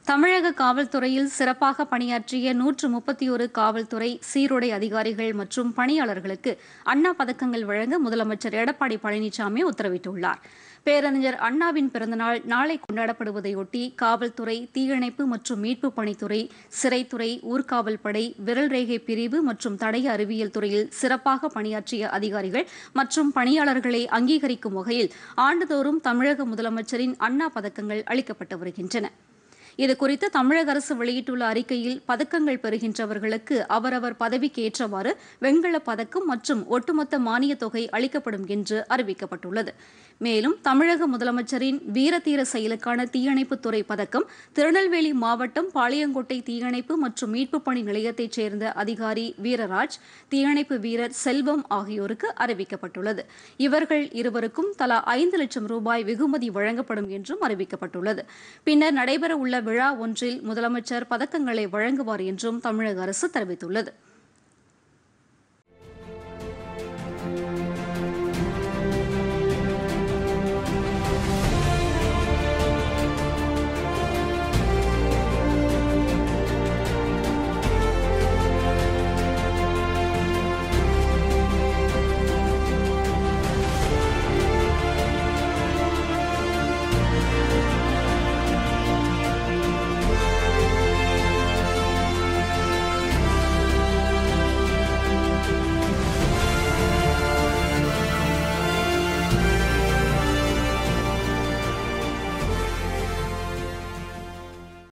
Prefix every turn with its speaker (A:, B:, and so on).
A: தமிழக காவல்துறையில் சிறப்பாக பணியாற்றிய நூற்று முப்பத்தி ஒரு காவல்துறை சீருடை அதிகாரிகள் மற்றும் பணியாளர்களுக்கு அண்ணா பதக்கங்கள் வழங்க முதலமைச்சர் எடப்பாடி பழனிசாமி உத்தரவிட்டுள்ளார் பேரறிஞர் அண்ணாவின் பிறந்தநாள் நாளை கொண்டாடப்படுவதையொட்டி காவல்துறை தீயணைப்பு மற்றும் மீட்புப் பணித்துறை சிறைத்துறை ஊர்காவல் படை விரல் ரேகை பிரிவு மற்றும் தடய அறிவியல் துறையில் சிறப்பாக பணியாற்றிய அதிகாரிகள் மற்றும் பணியாளர்களை அங்கீகரிக்கும் வகையில் ஆண்டுதோறும் தமிழக முதலமைச்சரின் அண்ணா பதக்கங்கள் அளிக்கப்பட்டு வருகின்றன இதுகுறித்து தமிழக அரசு வெளியிட்டுள்ள அறிக்கையில் பதக்கங்கள் பெறுகின்றவர்களுக்கு அவரவர் பதவிக்கு ஏற்றவாறு வெண்கலப் பதக்கம் மற்றும் ஒட்டுமொத்த மானியத் தொகை அளிக்கப்படும் என்று அறிவிக்கப்பட்டுள்ளது மேலும் தமிழக முதலமைச்சரின் வீரதீர செயலுக்கான தீயணைப்புத் துறை பதக்கம் திருநெல்வேலி மாவட்டம் பாளையங்கோட்டை தீயணைப்பு மற்றும் மீட்புப் பணி நிலையத்தைச் சேர்ந்த அதிகாரி வீரராஜ் தீயணைப்பு வீரர் செல்வம் ஆகியோருக்கு அறிவிக்கப்பட்டுள்ளது இவர்கள் இருவருக்கும் தலா ஐந்து லட்சம் ரூபாய் வெகுமதி வழங்கப்படும் என்றும் அறிவிக்கப்பட்டுள்ளது பின்னர் நடைபெறவுள்ள விழா ஒன்றில் முதலமைச்சர் பதக்கங்களை வழங்குவார் என்றும் தமிழக அரசு தெரிவித்துள்ளது